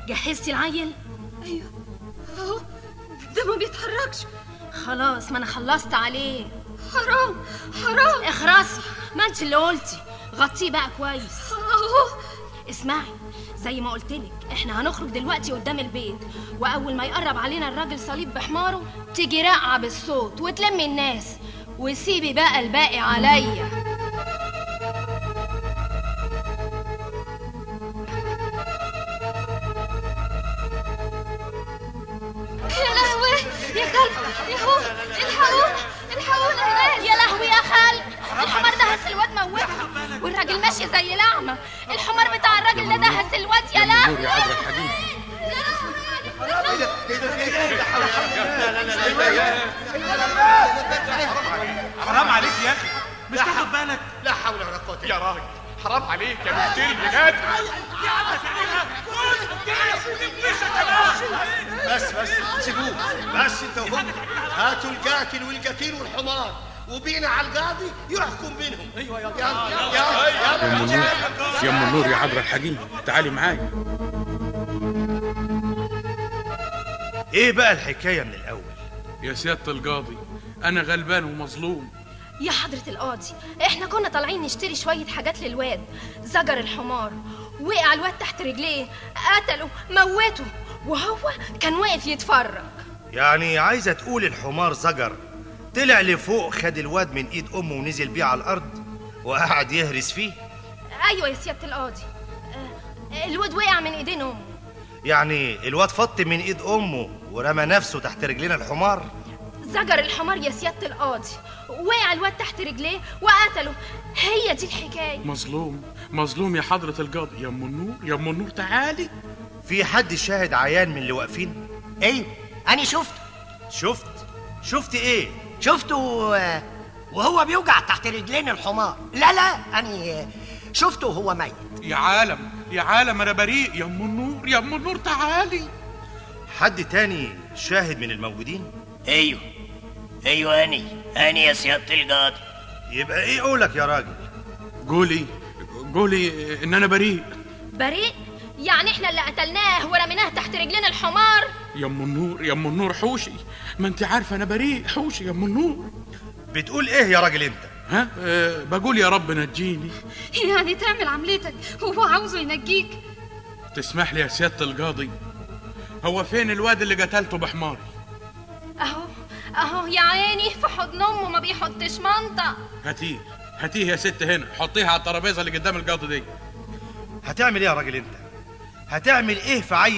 جهزتي العيل ايوه اهو ده ما بيتحركش خلاص ما انا خلصت عليه حرام حرام اخرسي ما انت اللي قلتي غطيه بقى كويس اهو اسمعي زي ما قلت لك احنا هنخرج دلوقتي قدام البيت واول ما يقرب علينا الراجل صليب بحماره تيجي راقعه بالصوت وتلمي الناس وسيبي بقى الباقي عليا يا لهوي يا كلب يا هو الحقونا الحقونا يا ناس يا لهوي يا خال الحمار ده هس الواد موته والراجل ماشي زي الاعمى الحمار بتاع الراجل ده ده هس الواد يا نور لهوي يا حضرة الحبيب حرام عليك يا اخي مش تاخد بالك لا حول ولا قوة يا راجل حرام عليك يا مفتري بجد بس بس سيبوه بس انت وهم هاتوا القاتل والقتيل والحمار وبينا على القاضي يحكم بينهم ايوه يلا يلا يلا يا ام النور يا ام النور يا حضرة الحبيب تعالي معايا ايه بقى الحكايه من الاول يا سيادة القاضي انا غلبان ومظلوم يا حضرة القاضي احنا كنا طالعين نشتري شوية حاجات للواد زجر الحمار وقع الواد تحت رجليه قتله موته وهو كان واقف يتفرج يعني عايزه تقول الحمار زجر طلع لفوق خد الواد من ايد امه ونزل بيه على الارض وقعد يهرس فيه ايوه يا سيادة القاضي آه، الواد وقع من ايدين امه يعني الواد فط من ايد امه ورمى نفسه تحت رجلين الحمار زجر الحمار يا سيادة القاضي وقع الواد تحت رجليه وقتله هي دي الحكاية مظلوم مظلوم يا حضرة القاضي يا ام النور يا ام النور تعالي في حد شاهد عيان من اللي واقفين ايوه انا شفته شفت شفت ايه شفته آه، وهو بيوجع تحت رجلين الحمار لا لا انا آه، شفته وهو ميت يا عالم يا عالم انا بريء يا ام النور يا ام النور تعالي حد تاني شاهد من الموجودين ايوه ايوه اني اني يا سياده القاضي يبقى ايه قولك يا راجل قولي قولي ان انا بريء بريء يعني احنا اللي قتلناه ورميناه تحت رجلين الحمار يا ام النور يا ام النور حوشي ما انت عارفه انا بريء حوشي يا ام النور بتقول ايه يا راجل انت ها أه بقول يا رب نجيني يعني تعمل عملتك وهو عاوزه ينجيك تسمح لي يا سياده القاضي هو فين الواد اللي قتلته بحماري اهو اهو يا عيني في حضن امه ما بيحطش منطق هاتيه هاتيه يا ست هنا حطيها على الترابيزه اللي قدام القاضي دي هتعمل ايه يا راجل انت هتعمل ايه في عيل